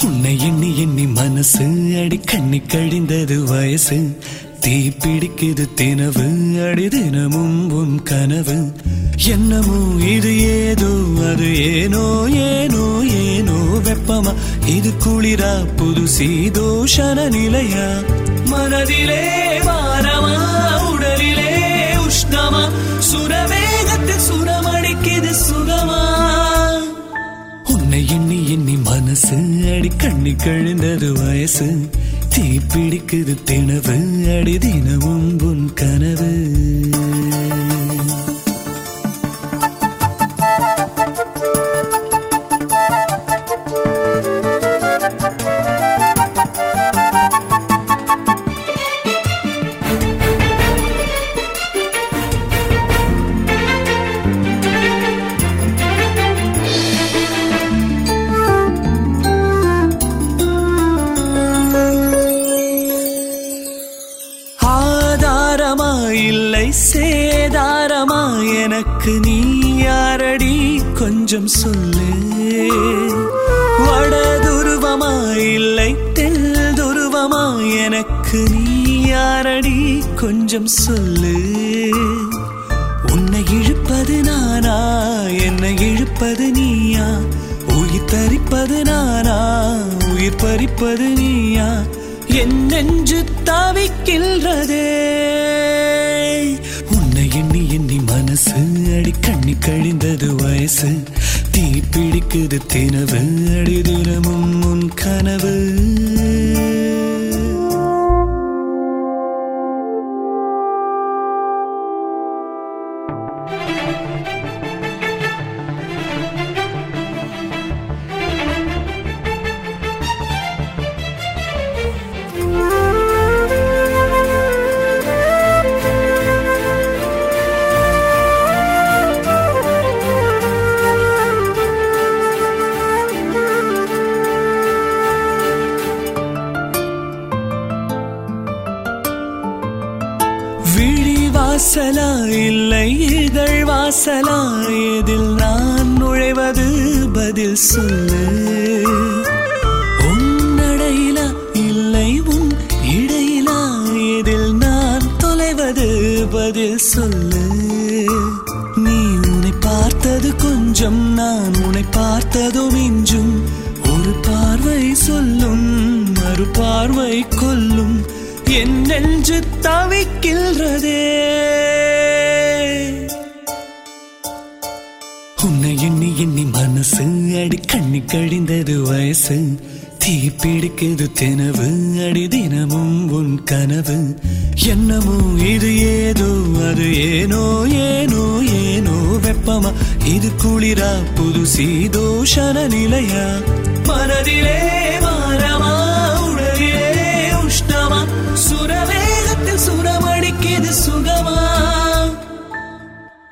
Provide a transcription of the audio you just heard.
உன்னை எண்ணி எண்ணி மனசு அடி கண்ணி கழிந்தது வயசு தீ பிடிக்குது தினவு அடி தினமும் உன் கனவு என்னமோ இது ஏதோ அது ஏனோ ஏனோ ஏனோ வெப்பமா இது குளிரா புது சீதோஷண நிலையா மனதிலே வாரமா உடலிலே உஷ்ணமா சுரவேகத்தில் சுரமடிக்குது சுகமா உன்னை எண்ணி எண்ணி மனசு அடி கண்ணி கழிந்தது வயசு தீ பிடிக்குது தினவு அடி தினமும் உன் கனவு ஆதாரமா இல்லை சேதாரமா எனக்கு நீ யாரடி கொஞ்சம் சொல்லு வட துருவமா இல்லை தெல் துருவமா எனக்கு நீ யாரடி கொஞ்சம் சொல்லு உன்னை இழுப்பது நானா என்னை இழுப்பது நீயா உயிர் தரிப்பது நானா உயிர் பறிப்பது நீயா என் நெஞ்சு தவிக்கின்றதே உன்னை எண்ணி எண்ணி மனசு அடி கண்ணி கழிந்தது வயசு தீ பிடிக்குது தினவு அடி தினமும் உன் கனவு விழி வாசலா இல்லை இதழ் வாசலா எதில் நான் நுழைவது பதில் சொல்லு உன்னடையிலா இல்லை உன் இடையிலா எதில் நான் தொலைவது பதில் சொல்லு நீ உன்னை பார்த்தது கொஞ்சம் நான் உன்னை பார்த்ததோ மிஞ்சும் ஒரு பார்வை சொல்லும் மறு பார்வை கொல்லும் என் நெஞ்சு தவிக்கின்றதே உன்னை எண்ணி எண்ணி மனசு அடி கண்ணி கழிந்தது வயசு தீ பிடிக்குது தினவு அடி தினமும் உன் கனவு என்னமோ இது ஏதோ அது ஏனோ ஏனோ ஏனோ வெப்பமா இது குளிரா புது சீதோஷண நிலையா மனதிலே